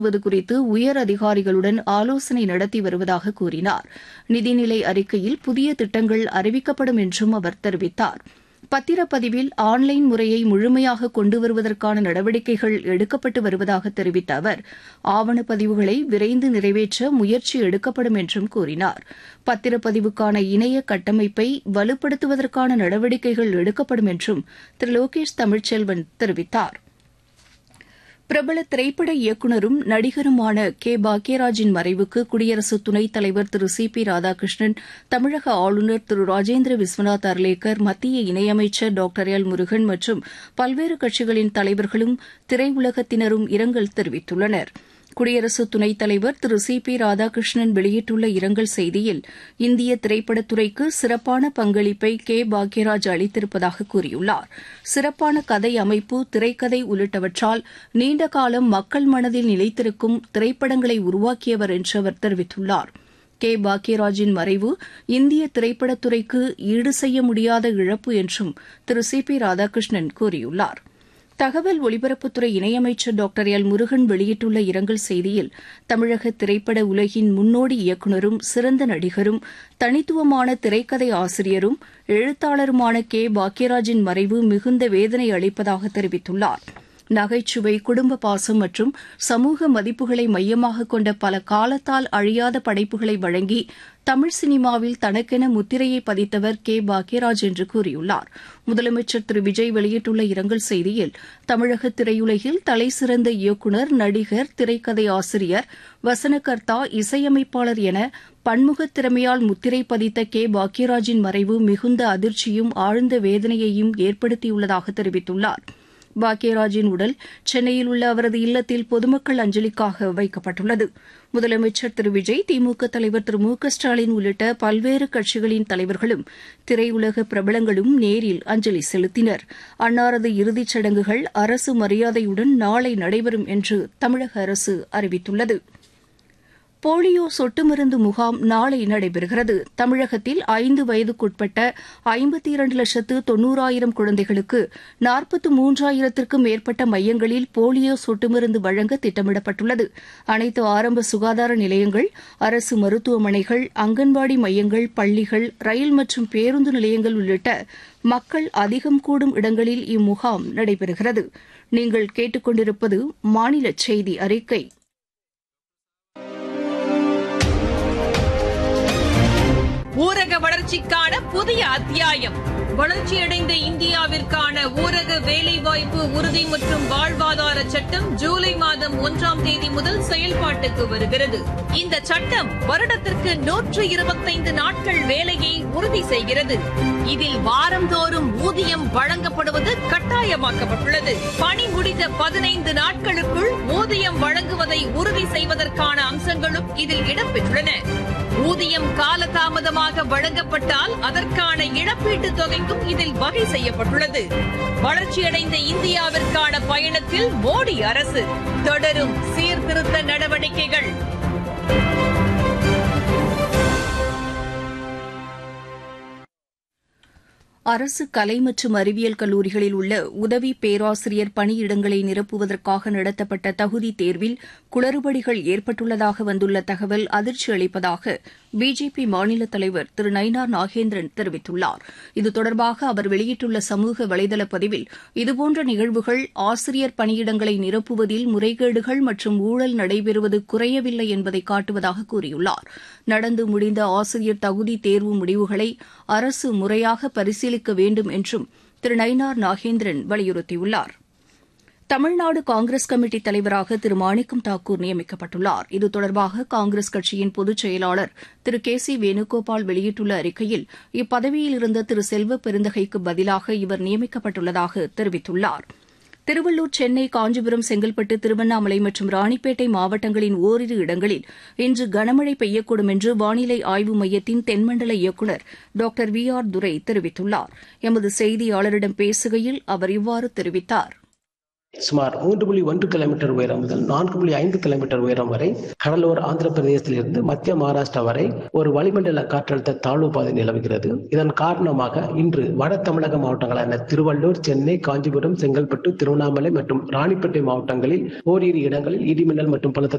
வது குறித்து உயர் அதிகாரிகளுடன் ஆலோசனை நடத்தி வருவதாக கூறினார் நிதிநிலை அறிக்கையில் புதிய திட்டங்கள் அறிவிக்கப்படும் என்றும் அவர் தெரிவித்தார் பத்திரப்பதிவில் ஆன்லைன் முறையை முழுமையாக கொண்டு வருவதற்கான நடவடிக்கைகள் எடுக்கப்பட்டு வருவதாக தெரிவித்த அவர் ஆவணப்பதிவுகளை விரைந்து நிறைவேற்ற முயற்சி எடுக்கப்படும் என்றும் கூறினார் பத்திரப்பதிவுக்கான இணைய கட்டமைப்பை வலுப்படுத்துவதற்கான நடவடிக்கைகள் எடுக்கப்படும் என்றும் திரு லோகேஷ் தமிழ்ச்செல்வன் தெரிவித்தாா் பிரபல திரைப்பட இயக்குநரும் நடிகருமான கே பாக்யராஜின் மறைவுக்கு குடியரசு துணைத் தலைவர் திரு சி பி ராதாகிருஷ்ணன் தமிழக ஆளுநர் திரு ராஜேந்திர விஸ்வநாத் அர்லேக்கர் மத்திய இணையமைச்சர் டாக்டர் எல் முருகன் மற்றும் பல்வேறு கட்சிகளின் தலைவர்களும் திரையுலகத்தினரும் இரங்கல் தெரிவித்துள்ளனா் குடியரசு துணைத் தலைவர் திரு சி பி ராதாகிருஷ்ணன் வெளியிட்டுள்ள இரங்கல் செய்தியில் இந்திய திரைப்படத்துறைக்கு சிறப்பான பங்களிப்பை கே பாக்யராஜ் அளித்திருப்பதாக கூறியுள்ளார் சிறப்பான கதை அமைப்பு திரைக்கதை உள்ளிட்டவற்றால் நீண்ட காலம் மக்கள் மனதில் நிலைத்திருக்கும் திரைப்படங்களை உருவாக்கியவர் என்று அவர் தெரிவித்துள்ளார் கே பாக்யராஜின் மறைவு இந்திய திரைப்படத்துறைக்கு ஈடு செய்ய முடியாத இழப்பு என்றும் திரு சி பி ராதாகிருஷ்ணன் கூறியுள்ளாா் தகவல் ஒலிபரப்புத்துறை இணையமைச்சர் டாக்டர் எல் முருகன் வெளியிட்டுள்ள இரங்கல் செய்தியில் தமிழக திரைப்பட உலகின் முன்னோடி இயக்குநரும் சிறந்த நடிகரும் தனித்துவமான திரைக்கதை ஆசிரியரும் எழுத்தாளருமான கே பாக்யராஜின் மறைவு மிகுந்த வேதனை அளிப்பதாக தெரிவித்துள்ளார் நகைச்சுவை குடும்ப பாசம் மற்றும் சமூக மதிப்புகளை மையமாக கொண்ட பல காலத்தால் அழியாத படைப்புகளை வழங்கி தமிழ் சினிமாவில் தனக்கென முத்திரையை பதித்தவர் கே பாக்யராஜ் என்று கூறியுள்ளார் முதலமைச்சர் திரு விஜய் வெளியிட்டுள்ள இரங்கல் செய்தியில் தமிழக திரையுலகில் தலைசிறந்த இயக்குநர் நடிகர் திரைக்கதை ஆசிரியர் வசனகர்த்தா இசையமைப்பாளர் என பன்முக திறமையால் முத்திரை பதித்த கே பாக்யராஜின் மறைவு மிகுந்த அதிர்ச்சியும் ஆழ்ந்த வேதனையையும் ஏற்படுத்தியுள்ளதாக தெரிவித்துள்ளாா் பாக்யராஜின் உடல் சென்னையில் உள்ள அவரது இல்லத்தில் பொதுமக்கள் அஞ்சலிக்காக வைக்கப்பட்டுள்ளது முதலமைச்சர் திரு விஜய் திமுக தலைவர் திரு மு க ஸ்டாலின் உள்ளிட்ட பல்வேறு கட்சிகளின் தலைவர்களும் திரையுலக பிரபலங்களும் நேரில் அஞ்சலி செலுத்தினர் அன்னாரது இறுதிச் சடங்குகள் அரசு மரியாதையுடன் நாளை நடைபெறும் என்று தமிழக அரசு அறிவித்துள்ளது போலியோ சொட்டு மருந்து முகாம் நாளை நடைபெறுகிறது தமிழகத்தில் ஐந்து வயதுக்குட்பட்ட ஐம்பத்தி இரண்டு லட்சத்து தொன்னூறாயிரம் குழந்தைகளுக்கு நாற்பத்து மூன்றாயிரத்திற்கும் மேற்பட்ட மையங்களில் போலியோ சொட்டு மருந்து வழங்க திட்டமிடப்பட்டுள்ளது அனைத்து ஆரம்ப சுகாதார நிலையங்கள் அரசு மருத்துவமனைகள் அங்கன்வாடி மையங்கள் பள்ளிகள் ரயில் மற்றும் பேருந்து நிலையங்கள் உள்ளிட்ட மக்கள் அதிகம் கூடும் இடங்களில் இம்முகாம் நடைபெறுகிறது நீங்கள் கேட்டுக்கொண்டிருப்பது மாநில செய்தி அறிக்கை ஊரக வளர்ச்சிக்கான புதிய அத்தியாயம் வளர்ச்சியடைந்த இந்தியாவிற்கான ஊரக வேலைவாய்ப்பு உறுதி மற்றும் வாழ்வாதார சட்டம் ஜூலை மாதம் ஒன்றாம் தேதி முதல் செயல்பாட்டுக்கு வருகிறது இந்த சட்டம் வருடத்திற்கு நூற்று இருபத்தைந்து நாட்கள் வேலையை உறுதி செய்கிறது இதில் வாரந்தோறும் ஊதியம் வழங்கப்படுவது கட்டாயமாக்கப்பட்டுள்ளது பணி முடிந்த பதினைந்து நாட்களுக்குள் ஊதியம் வழங்குவதை உறுதி செய்வதற்கான அம்சங்களும் இதில் இடம்பெற்றுள்ளன ஊதியம் காலதாமதமாக வழங்கப்பட்டால் அதற்கான இழப்பீட்டுத் தொகைக்கும் இதில் வகை செய்யப்பட்டுள்ளது வளர்ச்சியடைந்த இந்தியாவிற்கான பயணத்தில் மோடி அரசு தொடரும் சீர்திருத்த நடவடிக்கைகள் அரசு கலை மற்றும் அறிவியல் கல்லூரிகளில் உள்ள உதவி பேராசிரியர் பணியிடங்களை நிரப்புவதற்காக நடத்தப்பட்ட தகுதி தேர்வில் குளறுபடிகள் ஏற்பட்டுள்ளதாக வந்துள்ள தகவல் அதிர்ச்சி அளிப்பதாக பிஜேபி மாநில தலைவர் திரு நயினார் நாகேந்திரன் தெரிவித்துள்ளார் இது தொடர்பாக அவர் வெளியிட்டுள்ள சமூக வலைதள பதிவில் இதுபோன்ற நிகழ்வுகள் ஆசிரியர் பணியிடங்களை நிரப்புவதில் முறைகேடுகள் மற்றும் ஊழல் நடைபெறுவது குறையவில்லை என்பதை காட்டுவதாக கூறியுள்ளார் நடந்து முடிந்த ஆசிரியர் தகுதி தேர்வு முடிவுகளை அரசு முறையாக பரிசீலிக்க வேண்டும் என்றும் திரு நயினார் நாகேந்திரன் வலியுறுத்தியுள்ளார் தமிழ்நாடு காங்கிரஸ் கமிட்டி தலைவராக திரு மாணிக்கம் தாக்கூர் நியமிக்கப்பட்டுள்ளார் இது தொடர்பாக காங்கிரஸ் கட்சியின் பொதுச் செயலாளர் திரு கே சி வேணுகோபால் வெளியிட்டுள்ள அறிக்கையில் இப்பதவியில் இருந்த திரு செல்வ பெருந்தகைக்கு பதிலாக இவர் நியமிக்கப்பட்டுள்ளதாக தெரிவித்துள்ளார் திருவள்ளூர் சென்னை காஞ்சிபுரம் செங்கல்பட்டு திருவண்ணாமலை மற்றும் ராணிப்பேட்டை மாவட்டங்களின் ஓரிரு இடங்களில் இன்று கனமழை பெய்யக்கூடும் என்று வானிலை ஆய்வு மையத்தின் தென்மண்டல இயக்குநர் டாக்டர் வி ஆர் துரை தெரிவித்துள்ளார் எமது செய்தியாளரிடம் பேசுகையில் அவர் இவ்வாறு தெரிவித்தார் சுமார் மூன்று புள்ளி ஒன்று கிலோமீட்டர் உயரம் முதல் நான்கு புள்ளி ஐந்து கிலோமீட்டர் உயரம் வரை கடலோர ஆந்திர பிரதேசத்திலிருந்து மத்திய மகாராஷ்டிரா வரை ஒரு வளிமண்டல காற்றழுத்த தாழ்வு பாதை நிலவுகிறது இதன் காரணமாக இன்று வட தமிழக மாவட்டங்களான திருவள்ளூர் சென்னை காஞ்சிபுரம் செங்கல்பட்டு திருவண்ணாமலை மற்றும் ராணிப்பேட்டை மாவட்டங்களில் ஓரிரு இடங்களில் இடிமின்னல் மற்றும் பலத்த